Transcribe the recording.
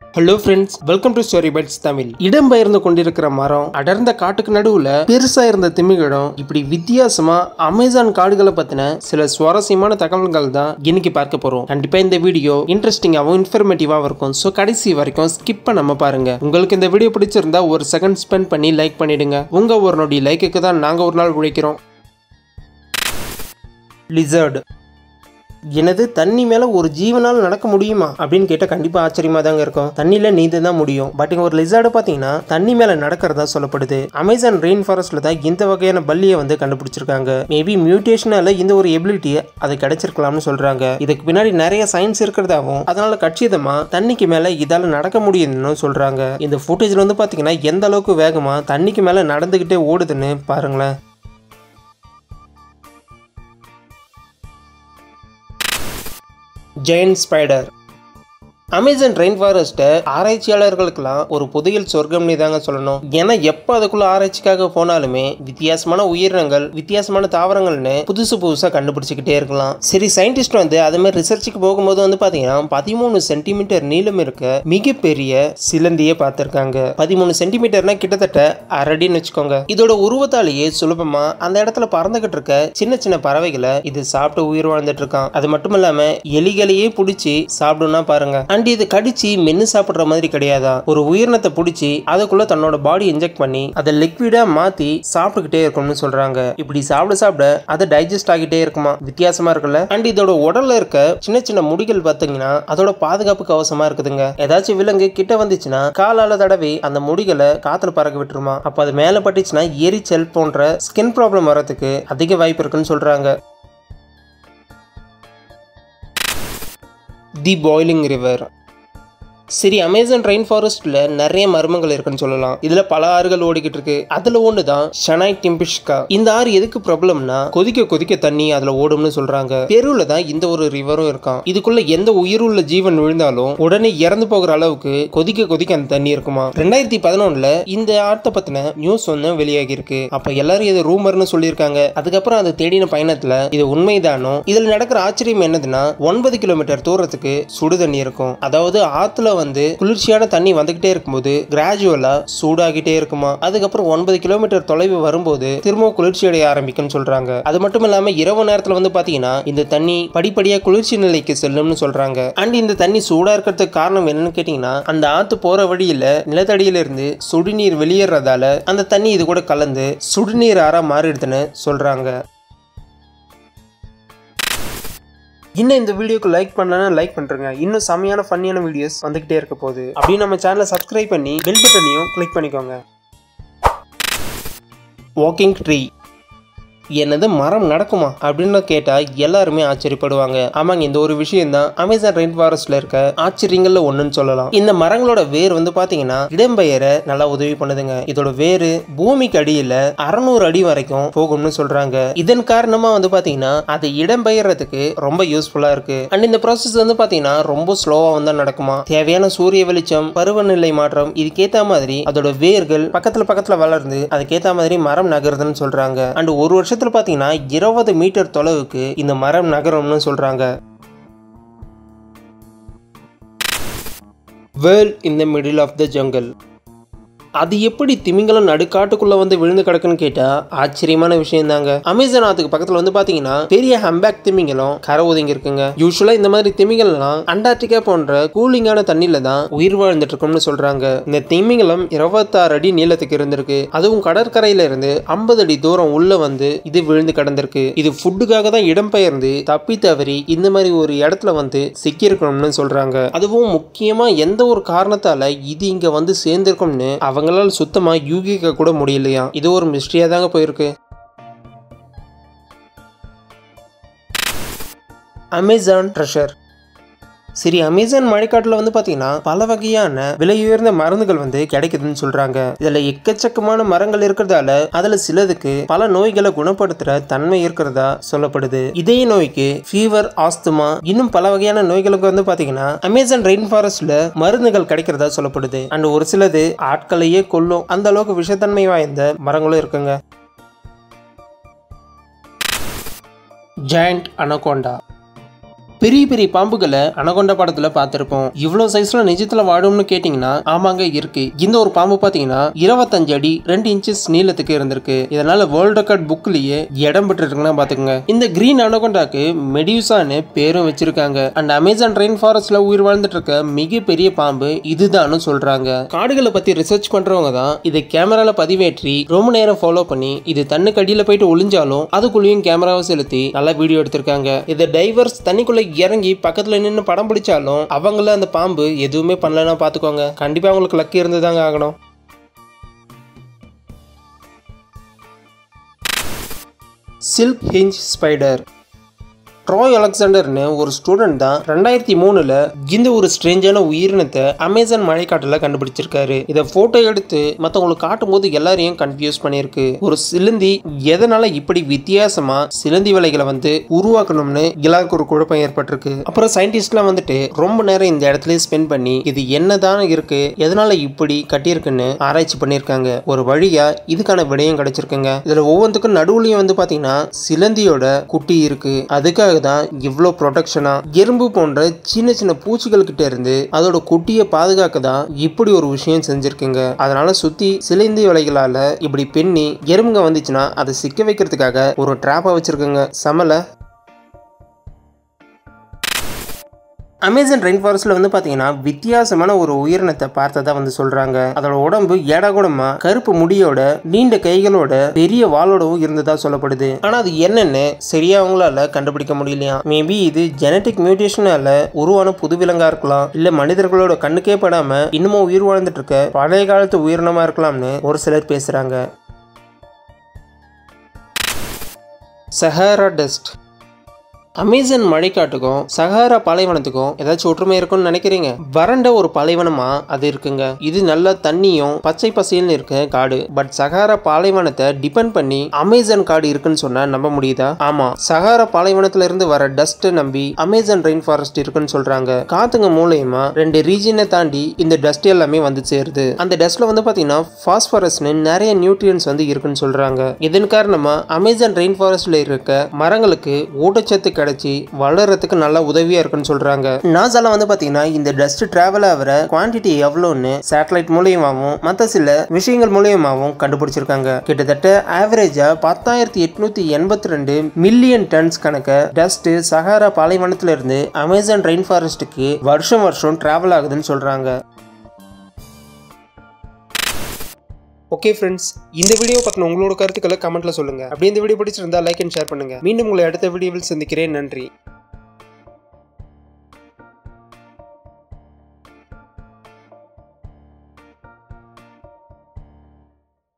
hello friends welcome to story bytes Tamil இடம்பெயர்ந்து கொண்டிருக்கிற மரம் அடர்ந்த காட்டுக்கு நடுவுல பெருசா இருந்த திமிங்கிடம் இப்படி வித்தியாசமா அமேசான் காடுகளை பத்தின சில சுவாரஸ்யமான தகவல்கள் தான் இன்னைக்கு பார்க்க போறோம் கண்டிப்பா இந்த வீடியோ இன்ட்ரெஸ்டிங்காகவும் இன்ஃபர்மேட்டிவாகவும் இருக்கும் ஸோ கடைசி வரைக்கும் ஸ்கிப் பண்ணாம பாருங்க உங்களுக்கு இந்த வீடியோ பிடிச்சிருந்தா ஒரு செகண்ட் ஸ்பெண்ட் பண்ணி லைக் பண்ணிடுங்க உங்க ஒரு நொடி லைக்குக்கு தான் நாங்க ஒரு நாள் உழைக்கிறோம் லிசர்டு எனது தண்ணி மேல ஒரு ஜீவனால் நடக்க முடியுமா அப்படின்னு கேட்டா கண்டிப்பா ஆச்சரியமா தாங்க இருக்கும் தண்ணியில நீந்த தான் முடியும் பட் இங்க ஒரு லிசார்டு பாத்தீங்கன்னா தண்ணி மேல நடக்கிறதா சொல்லப்படுது அமேசான் ரெயின் ஃபாரஸ்ட்ல தான் இந்த வகையான பல்லியை வந்து கண்டுபிடிச்சிருக்காங்க மேபி மியூட்டேஷனால இந்த ஒரு எபிலிட்டி அது கிடைச்சிருக்கலாம்னு சொல்றாங்க இதுக்கு பின்னாடி நிறைய சயின்ஸ் இருக்கிறதாவும் அதனால கட்சிதமா தண்ணிக்கு மேல இதால நடக்க முடியுதுன்னு சொல்றாங்க இந்த ஃபுட்டேஜ்ல வந்து பாத்தீங்கன்னா எந்த அளவுக்கு வேகமா தண்ணிக்கு மேல நடந்துகிட்டே ஓடுதுன்னு பாருங்களேன் ஜெயின் ஸ்பைடர் அமேசான் ரெயின் ஃபாரஸ்ட்டை ஆராய்ச்சியாளர்களுக்கெல்லாம் ஒரு புதையல் சொர்க்கம்னு தாங்க சொல்லணும் ஏன்னா எப்போ அதுக்குள்ள ஆராய்ச்சிக்காக போனாலுமே வித்தியாசமான உயிரினங்கள் வித்தியாசமான தாவரங்கள்னு புதுசு புதுசாக கண்டுபிடிச்சிக்கிட்டே இருக்கலாம் சரி சயின்டிஸ்ட் வந்து அது மாதிரி ரிசர்ச்சுக்கு போகும்போது வந்து பார்த்தீங்கன்னா பதிமூணு சென்டிமீட்டர் நீளம் இருக்க மிகப்பெரிய சிலந்தியை பார்த்துருக்காங்க பதிமூணு சென்டிமீட்டர்னா கிட்டத்தட்ட அரடின்னு வச்சுக்கோங்க இதோட உருவத்தாலேயே சுலபமா அந்த இடத்துல பறந்துகிட்டு இருக்க சின்ன சின்ன பறவைகளை இது சாப்பிட்டு உயிர் வாழ்ந்துட்டு இருக்கான் அது மட்டும் இல்லாம எலிகளையே பிடிச்சி சாப்பிடும்னா பாருங்க அண்ட் இது கடிச்சு மென்னு சாப்பிடுற மாதிரி கிடையாதா ஒரு உயிரினத்தை பிடிச்சி அதுக்குள்ள தன்னோட பாடி இன்ஜெக்ட் பண்ணி அதை லிக்விடா மாத்தி சாப்பிட்டுக்கிட்டே இருக்கும்னு சொல்றாங்க இப்படி சாப்பிட சாப்பிட அது டைஜஸ்ட் ஆகிட்டே இருக்குமா வித்தியாசமா இருக்குல்ல அண்ட் இதோட உடல்ல இருக்க சின்ன சின்ன முடிகள் பார்த்தீங்கன்னா அதோட பாதுகாப்பு கவசமா இருக்குதுங்க ஏதாச்சும் விலங்கு கிட்ட வந்துச்சுன்னா காலால தடவி அந்த முடிகளை காத்துல பறக்க விட்டுருமா அப்ப அது மேல பட்டுச்சுன்னா எரிச்சல் போன்ற ஸ்கின் ப்ராப்ளம் வரதுக்கு அதிக வாய்ப்பு இருக்குன்னு சொல்றாங்க தி பாய்லிங் ரிவர் சரி அமேசான் ரெயின் ஃபாரஸ்ட்ல நிறைய மர்மங்கள் இருக்குன்னு சொல்லலாம் இதுல பல ஆறுகள் ஓடிக்கிட்டு இருக்கு அதுல ஒன்று தான் ஷனாய் டிம்பிஷ்கா இந்த ஆறு எதுக்கு ப்ராப்ளம்னா கொதிக்க கொதிக்க தண்ணி அதுல ஓடும்னு சொல்றாங்க பெருவில் தான் இந்த ஒரு ரிவரும் இருக்கான் இதுக்குள்ள எந்த உயிருள்ள ஜீவன் விழுந்தாலும் உடனே இறந்து போகிற அளவுக்கு கொதிக்க கொதிக்க அந்த தண்ணி இருக்குமா ரெண்டாயிரத்தி பதினொன்னுல இந்த ஆட்டை பத்தின நியூஸ் ஒன்று வெளியாகி இருக்கு அப்ப எல்லாரும் இது ரூமர்னு சொல்லியிருக்காங்க அதுக்கப்புறம் அதை தேடின பயணத்துல இது உண்மைதானோ இதுல நடக்கிற ஆச்சரியம் என்னதுன்னா ஒன்பது கிலோமீட்டர் தூரத்துக்கு சுடு தண்ணி இருக்கும் அதாவது ஆத்துல வந்து குளிர்ச்சியான தண்ணி வந்துகிட்டே இருக்கும்போது கிராஜுவலா சூடாகிட்டே இருக்குமா அதுக்கப்புறம் ஒன்பது கிலோமீட்டர் தொலைவு வரும்போது திரும்ப குளிர்ச்சி அடைய ஆரம்பிக்கும்னு சொல்றாங்க அது மட்டும் இல்லாம இரவு நேரத்துல வந்து பாத்தீங்கன்னா இந்த தண்ணி படிப்படியா குளிர்ச்சி நிலைக்கு செல்லும்னு சொல்றாங்க அண்ட் இந்த தண்ணி சூடா இருக்கிறதுக்கு காரணம் என்னன்னு கேட்டீங்கன்னா அந்த ஆத்து போற வழியில நிலத்தடியில இருந்து சுடுநீர் வெளியேறதால அந்த தண்ணி இது கூட கலந்து சுடுநீர் ஆறா மாறிடுதுன்னு சொல்றாங்க இன்னும் இந்த வீடியோக்கு லைக் பண்ணலன்னா லைக் பண்ணுறேங்க இன்னும் செமையான ஃபன்னியான வீடியோஸ் வந்துக்கிட்டே இருக்க போகுது அப்படியே நம்ம சேனலை சப்ஸ்கிரைப் பண்ணி பெல் பட்டனையும் கிளிக் பண்ணிக்கோங்க வாக்கிங் ட்ரீ என்னது மரம் நடக்குமா அப்படின்னு கேட்டா எல்லாருமே ஆச்சரியப்படுவாங்க ஆமாங்க இந்த ஒரு விஷயம் தான் அமேசான் ரெயின் ஃபாரஸ்ட்ல இருக்க ஆச்சரியங்கள்ல ஒண்ணுன்னு சொல்லலாம் இந்த மரங்களோட வேர் வந்து பாத்தீங்கன்னா இடம்பெயர நல்லா உதவி பண்ணுதுங்க இதோட வேறு பூமிக்கு அடியில அறுநூறு அடி வரைக்கும் போகும்னு சொல்றாங்க இதன் காரணமா வந்து பாத்தீங்கன்னா அது இடம்பெயர்றதுக்கு ரொம்ப யூஸ்ஃபுல்லா இருக்கு அண்ட் இந்த ப்ராசஸ் வந்து பாத்தீங்கன்னா ரொம்ப ஸ்லோவா வந்து நடக்குமா தேவையான சூரிய வெளிச்சம் பருவநிலை மாற்றம் இதுக்கேத்த மாதிரி அதோட வேர்கள் பக்கத்துல பக்கத்துல வளர்ந்து அதுக்கேத்த மாதிரி மரம் நகருதுன்னு சொல்றாங்க அண்ட் ஒரு வருஷம் வருஷத்துல பாத்தீங்கன்னா இருபது மீட்டர் தொலைவுக்கு இந்த மரம் நகரம்னு சொல்றாங்க world in the middle of the jungle அது எப்படி திமிங்கலம் நடுக்காட்டுக்குள்ள வந்து விழுந்து கிடக்குன்னு கேட்டா ஆச்சரியமான விஷயம் தாங்க அமேசான் ஆத்துக்கு பக்கத்துல வந்து பாத்தீங்கன்னா பெரிய ஹம்பேக் திமிங்கலம் கரை ஒதுங்கி இருக்குங்க யூஸ்வலா இந்த மாதிரி திமிங்கலாம் அண்டார்டிகா போன்ற கூலிங்கான தண்ணியில தான் உயிர் வாழ்ந்துட்டு இருக்கும்னு சொல்றாங்க இந்த திமிங்கலம் இருபத்தாறு அடி நீளத்துக்கு இருந்திருக்கு அதுவும் கடற்கரையில இருந்து ஐம்பது அடி தூரம் உள்ள வந்து இது விழுந்து கிடந்திருக்கு இது ஃபுட்டுக்காக தான் இடம்பெயர்ந்து தப்பி தவறி இந்த மாதிரி ஒரு இடத்துல வந்து சிக்கியிருக்கணும்னு சொல்றாங்க அதுவும் முக்கியமா எந்த ஒரு காரணத்தால இது இங்க வந்து சேர்ந்திருக்கும்னு அவங்களால சுத்தமா யூகிக்க கூட முடியலையா இது ஒரு மிஸ்ட்ரியா தாங்க போயிருக்கு அமேசான் ட்ரெஷர் சரி அமேசான் மழைக்காட்டில் வந்து பார்த்தீங்கன்னா பல வகையான விலை உயர்ந்த மருந்துகள் வந்து கிடைக்குதுன்னு சொல்றாங்க இதுல எக்கச்சக்கமான மரங்கள் இருக்கிறதால அதுல சிலதுக்கு பல நோய்களை குணப்படுத்துற தன்மை இருக்கிறதா சொல்லப்படுது இதய நோய்க்கு ஃபீவர் ஆஸ்துமா இன்னும் பல வகையான நோய்களுக்கு வந்து பாத்தீங்கன்னா அமேசான் ரெயின் ஃபாரஸ்ட்ல மருந்துகள் கிடைக்கிறதா சொல்லப்படுது அண்ட் ஒரு சிலது ஆட்களையே கொல்லும் அந்த அளவுக்கு விஷத்தன்மை வாய்ந்த மரங்களும் இருக்குங்க ஜாயிண்ட் அனகோண்டா பெரிய பெரிய பாம்புகளை அனகொண்டா படத்துல பார்த்திருப்போம் இவ்வளவு சைஸ்ல நிஜத்துல வாடும்னு கேட்டீங்கன்னா ஆமாங்க இருக்கு இந்த ஒரு பாம்பு பாத்தீங்கன்னா இருபத்தஞ்சு அடி ரெண்டு இன்ச்சஸ் நீளத்துக்கு இருந்திருக்கு இதனால வேர்ல்ட் ரெக்கார்ட் புக்லயே இடம் பெற்றிருக்குன்னா பாத்துக்கோங்க இந்த கிரீன் அனகொண்டாக்கு மெடியூசான்னு பேரும் வச்சிருக்காங்க அண்ட் அமேசான் ரெயின் ஃபாரஸ்ட்ல உயிர் வாழ்ந்துட்டு இருக்க மிகப்பெரிய பாம்பு இதுதான்னு சொல்றாங்க காடுகளை பத்தி ரிசர்ச் பண்றவங்க தான் இதை கேமரால பதிவேற்றி ரொம்ப நேரம் ஃபாலோ பண்ணி இது தண்ணுக்கு அடியில போயிட்டு ஒளிஞ்சாலும் அதுக்குள்ளேயும் கேமராவை செலுத்தி நல்லா வீடியோ எடுத்திருக்காங்க இதை டைவர்ஸ் தண்ணிக்குள்ள இறங்கி பக்கத்துல நின்று படம் பிடிச்சாலும் அவங்கள அந்த பாம்பு எதுவுமே பண்ணலன்னா பாத்துக்கோங்க கண்டிப்பா அவங்களுக்கு லக்கு இருந்துதாங்க ஆகணும் சில்க் ஹிஞ்ச் ஸ்பைடர் ட்ராய் அலெக்சாண்டர்னு ஒரு ஸ்டூடெண்ட் தான் ரெண்டாயிரத்தி மூணுல இந்த ஒரு ஸ்ட்ரேஞ்சான உயிரினத்தை அமேசான் மழைக்காட்டுல கண்டுபிடிச்சிருக்காரு இதை போட்டோ எடுத்து மற்றவங்களுக்கு காட்டும் போது எல்லாரையும் கன்ஃபியூஸ் பண்ணியிருக்கு ஒரு சிலந்தி எதனால இப்படி வித்தியாசமா சிலந்தி வலைகளை வந்து உருவாக்கணும்னு எல்லாருக்கும் ஒரு குழப்பம் ஏற்பட்டிருக்கு அப்புறம் சயின்டிஸ்ட்லாம் வந்துட்டு ரொம்ப நேரம் இந்த இடத்துல ஸ்பெண்ட் பண்ணி இது என்னதான் இருக்கு எதனால இப்படி கட்டியிருக்குன்னு ஆராய்ச்சி பண்ணியிருக்காங்க ஒரு வழியா இதுக்கான விடயம் கிடைச்சிருக்குங்க இதுல ஒவ்வொன்றுக்கும் நடுவுலயும் வந்து பாத்தீங்கன்னா சிலந்தியோட குட்டி இருக்கு அதுக்காக தான் இவ்வளோ ப்ரொடெக்ஷனா எறும்பு போன்ற சின்ன சின்ன பூச்சிகள் கிட்ட இருந்து அதோட குட்டியை பாதுகாக்க தான் இப்படி ஒரு விஷயம் செஞ்சிருக்குங்க அதனால சுத்தி சிலந்தி வலைகளால இப்படி பெண்ணி எறும்புங்க வந்துச்சுன்னா அதை சிக்க வைக்கிறதுக்காக ஒரு ட்ராப்பை வச்சிருக்குங்க சமல அமேசான் ரெயின் ஃபாரஸ்ட்ல வந்து பாத்தீங்கன்னா வித்தியாசமான ஒரு உயிரினத்தை பார்த்ததா வந்து சொல்றாங்க அதோட உடம்பு ஏடாகுடமா கருப்பு முடியோட நீண்ட கைகளோட பெரிய வாளோடவும் இருந்ததா சொல்லப்படுது ஆனா அது என்னன்னு சரியா அவங்களால கண்டுபிடிக்க முடியலையா மேபி இது ஜெனட்டிக் மியூட்டேஷனால உருவான புது விலங்கா இருக்கலாம் இல்ல மனிதர்களோட கண்ணுக்கே படாம இன்னமும் உயிர் வாழ்ந்துட்டு இருக்க பழைய காலத்து உயிரினமா இருக்கலாம்னு ஒரு சிலர் பேசுறாங்க சஹாரா டஸ்ட் அமேசான் மழைக்காட்டுக்கும் சஹாரா பாலைவனத்துக்கும் ஏதாச்சும் ஒற்றுமை இருக்கும்னு நினைக்கிறீங்க வறண்ட ஒரு பாலைவனமா அது இருக்குங்க இது நல்ல தண்ணியும் பச்சை பசையல்னு இருக்க காடு பட் சஹாரா பாலைவனத்தை டிபெண்ட் பண்ணி அமேசான் காடு இருக்குன்னு சொன்னா நம்ப முடியுதா ஆமா சஹாரா பாலைவனத்துல இருந்து வர டஸ்ட் நம்பி அமேசான் ரெயின் ஃபாரஸ்ட் இருக்குன்னு சொல்றாங்க காத்துங்க மூலயமா ரெண்டு ரீஜனை தாண்டி இந்த டஸ்ட் எல்லாமே வந்து சேருது அந்த டஸ்ட்ல வந்து பாத்தீங்கன்னா பாஸ்பரஸ்னு நிறைய நியூட்ரியன்ஸ் வந்து இருக்குன்னு சொல்றாங்க இதன் காரணமா அமேசான் ரெயின் ஃபாரஸ்ட்ல இருக்க மரங்களுக்கு ஊட்டச்சத்து கிடைச்சி வளர்றதுக்கு நல்லா உதவியா இருக்குன்னு சொல்றாங்க நாசால வந்து பாத்தீங்கன்னா இந்த டஸ்ட் டிராவல் ஆகிற குவான்டிட்டி எவ்வளோன்னு சேட்டலைட் மூலியமாவும் மற்ற சில விஷயங்கள் மூலியமாவும் கண்டுபிடிச்சிருக்காங்க கிட்டத்தட்ட ஆவரேஜா பத்தாயிரத்தி எட்நூத்தி எண்பத்தி ரெண்டு மில்லியன் டன்ஸ் கணக்க டஸ்ட் சஹாரா பாலைவனத்துல இருந்து அமேசான் ரெயின் ஃபாரஸ்ட்டுக்கு வருஷம் வருஷம் டிராவல் ஆகுதுன்னு சொல்றாங்க ஓகே ஃப்ரெண்ட்ஸ் இந்த வீடியோ பற்றின உங்களோட கருத்துக்களை கமெண்ட்ல சொல்லுங்க அப்படியே இந்த வீடியோ பிடிச்சிருந்தா லைக் அண்ட் ஷேர் பண்ணுங்க மீண்டும் உங்களை அடுத்த வீடியோவில் சந்திக்கிறேன் நன்றி